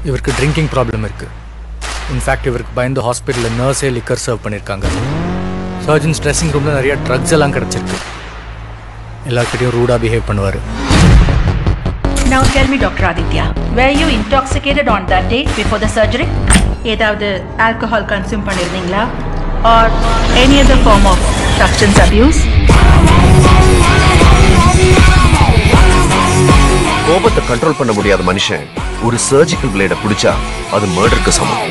இவருக்கு drinking problem இருக்கு in fact இவருக்கு பயந்து ஹாஸ்பிட்டலில் நர்ஸே லிக்கர் சர்வ் பண்ணியிருக்காங்க சர்ஜன்ஸ் ட்ரெஸ்ஸிங் ரூமில் நிறைய ட்ரக்ஸ் எல்லாம் கிடச்சிருக்கு எல்லாருக்கிட்டையும் ரூடாக பிஹேவ் பண்ணுவார் Now tell me, Dr. Aditya, were you intoxicated on that day before the surgery? ஏதாவது alcohol consume பண்ணிருந்தீங்களா or any other form of substance abuse? கோபத்தை கண்ட்ரோல் பண்ண முடியாத மனுஷன் ஒரு சர்ஜிக்கல் பிளேட பிடிச்சா அது மர்டருக்கு சமம்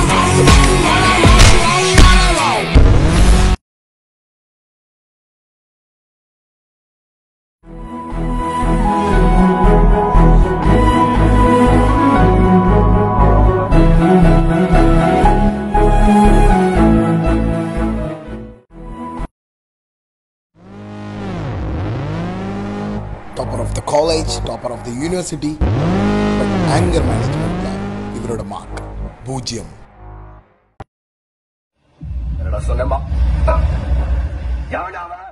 topper of the college, topper of the university, but anger management ல இவரோட மார்க் பூஜ்ஜியம் என்னடா சொன்னேன்பா எவன்டா அவன்